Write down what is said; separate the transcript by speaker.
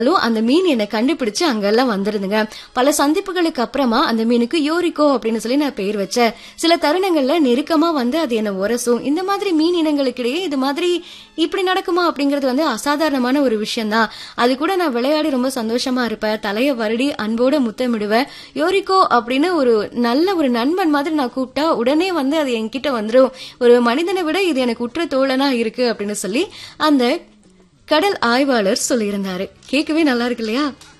Speaker 1: இருந்தாலும் அந்த மீன் என்னை கண்டுபிடிச்சு அங்கெல்லாம் வந்துருதுங்க பல சந்திப்புகளுக்கு அப்புறமா அந்த மீனுக்கு யோரிக்கோ அப்படின்னு சொல்லி நான் பேர் வச்சேன் சில தருணங்கள்ல நெருக்கமா வந்து அது என்ன உரசும் இந்த மாதிரி மீன் இனங்களுக்கிடையே இது மாதிரி இப்படி நடக்குமா அப்படிங்கிறது வந்து அசாதாரணமான ஒரு விஷயம்தான் அது கூட நான் விளையாடி ரொம்ப சந்தோஷமா இருப்பேன் தலைய வருடி அன்போட முத்தமிடுவேன் யோரிக்கோ அப்படின்னு ஒரு நல்ல ஒரு நண்பன் மாதிரி நான் கூப்பிட்டா உடனே வந்து அது என்கிட்ட வந்துடும் ஒரு மனிதனை விட இது எனக்கு உற்ற தோழனா இருக்கு அப்படின்னு சொல்லி அந்த கடல் ஆய்வாளர் சொல்லியிருந்தாரு கேட்கவே நல்லா இருக்கு இல்லையா